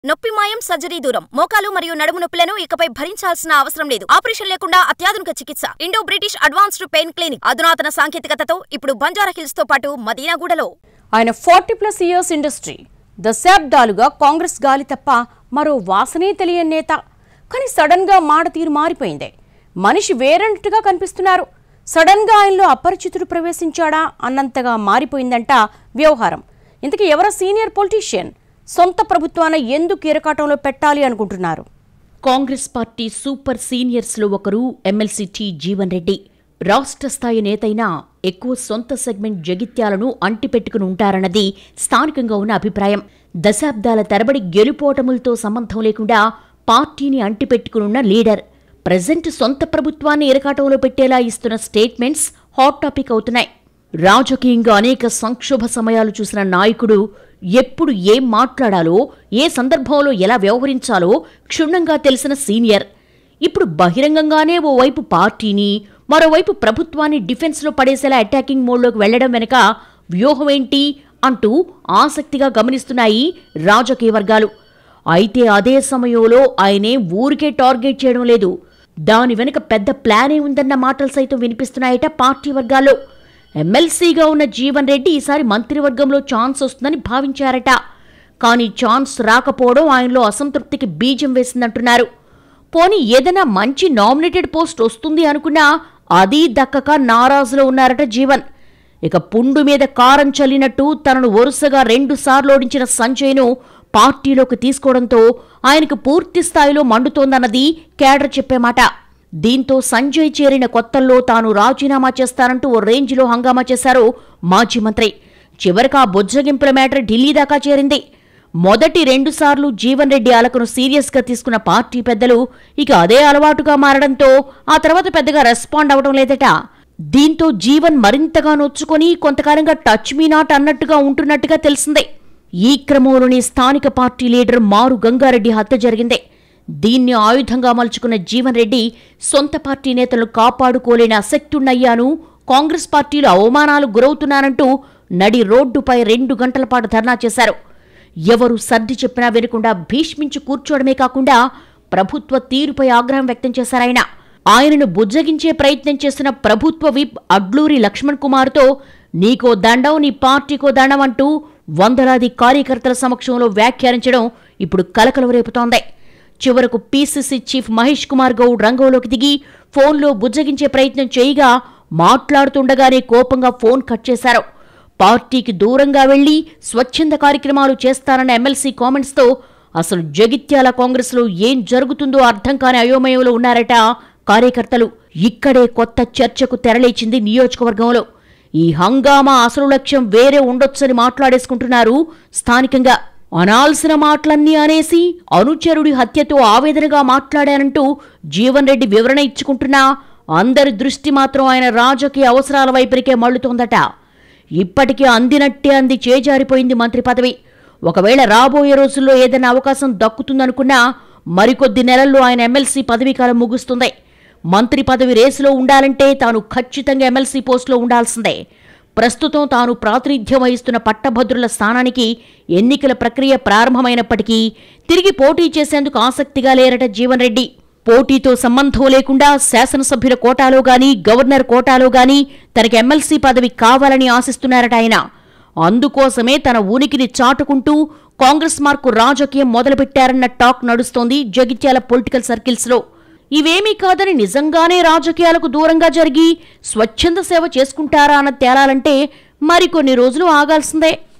నొప్పి మాయం సర్జరీ దూరం మోకాలు మరియు నడుము నొప్పులను ఇకపై భరించాల్సిన అవసరం లేదు ఆపరేషన్ లేకుండా అత్యాధునిక చికిత్స Indo British advanced pain clinic అధునాతన సాంకేతికతతో ఇప్పుడు బంజారా హిల్స్ తో పాటు మదీనాగూడలో ఆయన ఫార్టీ ప్లస్ ఇయర్స్ ఇండస్ట్రీ దశాబ్దాలుగా కాంగ్రెస్ గాలి తప్ప మరో వాసనే తెలియని నేత కానీ సడన్ గా మాట తీరు మారిపోయింది మనిషి వేరంటుగా కనిపిస్తున్నారు సడన్ గా ఆయనలో అపరిచితుడు ప్రవేశించాడా అన్నంతగా మారిపోయిందంట వ్యవహారం ఇంతకీ ఎవరో సీనియర్ పొలిటీషియన్ సొంత ప్రభుత్వాన్ని ఎందుకు ఇరకాటంలో పెట్టాలి అనుకుంటున్నారు కాంగ్రెస్ పార్టీ సూపర్ సీనియర్స్లో ఒకరు ఎమ్మెల్సీ టి జీవన్ రెడ్డి రాష్ట్ర స్థాయి నేతైనా ఎక్కువ సొంత సెగ్మెంట్ జగిత్యాలను అంటిపెట్టుకుని ఉంటారన్నది స్థానికంగా ఉన్న అభిప్రాయం దశాబ్దాల తరబడి గెలుపోటములతో సంబంధం లేకుండా పార్టీని అంటిపెట్టుకునున్న లీడర్ ప్రజెంట్ సొంత ప్రభుత్వాన్ని ఇరకాటంలో పెట్టేలా ఇస్తున్న స్టేట్మెంట్స్ హాట్ టాపిక్ అవుతున్నాయి రాజకీయంగా అనేక సంక్షోభ సమయాలు చూసిన నాయకుడు ఎప్పుడు ఏం మాట్లాడాలో ఏ సందర్భంలో ఎలా వ్యవహరించాలో క్షుణ్ణంగా తెలిసిన సీనియర్ ఇప్పుడు బహిరంగంగానే ఓవైపు పార్టీని మరోవైపు ప్రభుత్వాన్ని డిఫెన్స్లో పడేసేలా అటాకింగ్ మోడ్లోకి వెళ్లడం వెనక వ్యూహం ఏంటి అంటూ ఆసక్తిగా గమనిస్తున్నాయి రాజకీయ వర్గాలు అయితే అదే సమయంలో ఆయనే ఊరికే టార్గెట్ చేయడం లేదు దాని వెనుక పెద్ద ప్లానే ఉందన్న మాటలు సైతం వినిపిస్తున్నాయట పార్టీ వర్గాల్లో ఎమ్మెల్సీగా ఉన్న జీవన్ రెడ్డి ఈసారి మంత్రివర్గంలో ఛాన్స్ వస్తుందని భావించారట కానీ ఛాన్స్ రాకపోవడం ఆయనలో అసంతృప్తికి బీజం వేసిందంటున్నారు పోనీ ఏదైనా మంచి నామినేటెడ్ పోస్ట్ వస్తుంది అనుకున్నా అది దక్కక నారాజులో ఉన్నారట జీవన్ ఇక పుండు మీద కారం చల్లినట్టు తనను వరుసగా రెండు సార్లు ఓడించిన సంజయ్ను పార్టీలోకి తీసుకోవడంతో ఆయనకు పూర్తి స్థాయిలో మండుతోందన్నది కేడర్ చెప్పే మాట దీంతో సంజయ్ చేరిన కొత్తల్లో తాను రాజీనామా చేస్తానంటూ ఓ రేంజ్లో హంగామా చేశారు మాజీ మంత్రి చివరికి ఆ బుజ్జగింపుల మ్యాటర్ ఢిల్లీ దాకా చేరింది మొదటి రెండుసార్లు జీవన్ రెడ్డి అలకను సీరియస్గా తీసుకున్న పార్టీ పెద్దలు ఇక అదే అలవాటుగా మారడంతో ఆ తర్వాత పెద్దగా రెస్పాండ్ అవడం లేదట దీంతో జీవన్ మరింతగా నొచ్చుకొని కొంతకాలంగా టచ్ మీ నాట్ అన్నట్టుగా ఉంటున్నట్టుగా తెలిసిందే ఈ క్రమంలోనే స్థానిక పార్టీ లీడర్ మారు గంగారెడ్డి హత్య జరిగింది దీన్ని ఆయుధంగా మలుచుకున్న జీవన్ రెడ్డి సొంత పార్టీ నేతలను కాపాడుకోలేని అసక్తున్నయ్యాను కాంగ్రెస్ పార్టీలో అవమానాలు గురవుతున్నానంటూ నడి రోడ్డుపై రెండు గంటల పాటు ధర్నా చేశారు ఎవరు సర్ది చెప్పినా వినకుండా భీష్మించి కూర్చోవడమే కాకుండా ప్రభుత్వ తీరుపై ఆగ్రహం వ్యక్తం చేశారాయన ఆయనను బుజ్జగించే ప్రయత్నం చేసిన ప్రభుత్వ విప్ అడ్లూరి లక్ష్మణ్ కుమార్తో నీకో దండం నీ పార్టీకో దండం అంటూ వందలాది కార్యకర్తల సమక్షంలో వ్యాఖ్యానించడం ఇప్పుడు కలకలం రేపుతోంది చివరకు పీసీసీ చీఫ్ మహేష్ కుమార్ గౌడ్ రంగంలోకి దిగి ఫోన్లో బుజ్జగించే ప్రయత్నం చేయగా మాట్లాడుతుండగానే కోపంగా ఫోన్ కట్ చేశారు పార్టీకి దూరంగా వెళ్లి స్వచ్ఛంద కార్యక్రమాలు చేస్తారన్న ఎమ్మెల్సీ కామెంట్స్తో అసలు జగిత్యాల కాంగ్రెస్లో ఏం జరుగుతుందో అర్థం కాని అయోమయంలో ఉన్నారట కార్యకర్తలు ఇక్కడే కొత్త చర్చకు తెరలేచింది నియోజకవర్గంలో ఈ హంగామా అసలు లక్ష్యం వేరే ఉండొచ్చని మాట్లాడేసుకుంటున్నారు స్థానికంగా అనాల్సిన మాటలన్నీ అనేసి అనుచరుడి హత్యతో ఆవేదనగా మాట్లాడానంటూ జీవన్ రెడ్డి వివరణ ఇచ్చుకుంటున్నా అందరి దృష్టి మాత్రం ఆయన రాజకీయ అవసరాల వైపురికే మళ్లుతోందట ఇప్పటికే అందినట్టే అంది చేజారిపోయింది మంత్రి పదవి ఒకవేళ రాబోయే రోజుల్లో ఏదైనా అవకాశం దక్కుతుందనుకున్నా మరికొద్ది నెలల్లో ఆయన ఎమ్మెల్సీ పదవీకాలం ముగుస్తుంది మంత్రి పదవి రేసులో ఉండాలంటే తాను ఖచ్చితంగా ఎమ్మెల్సీ పోస్టులో ఉండాల్సిందే ప్రస్తుతం తాను ప్రాతినిధ్యం వహిస్తున్న పట్టభద్రుల స్థానానికి ఎన్నికల ప్రక్రియ ప్రారంభమైనప్పటికీ తిరిగి పోటీ చేసేందుకు ఆసక్తిగా లేరట జీవన్ రెడ్డి పోటీతో సంబంధం లేకుండా శాసనసభ్యుల కోటాలో గాని గవర్నర్ కోటాలో గాని తనకి ఎమ్మెల్సీ పదవి కావాలని ఆశిస్తున్నారట ఆయన అందుకోసమే తన ఉనికిని చాటుకుంటూ కాంగ్రెస్ మార్కు రాజకీయం మొదలుపెట్టారన్న టాక్ నడుస్తోంది జగిత్యాల పొలిటికల్ సర్కిల్స్లో ఇవేమీ కాదని నిజంగానే రాజకీయాలకు దూరంగా జరిగి స్వచ్ఛంద సేవ చేసుకుంటారా అన్న తేలాలంటే మరికొన్ని రోజులు ఆగాల్సిందే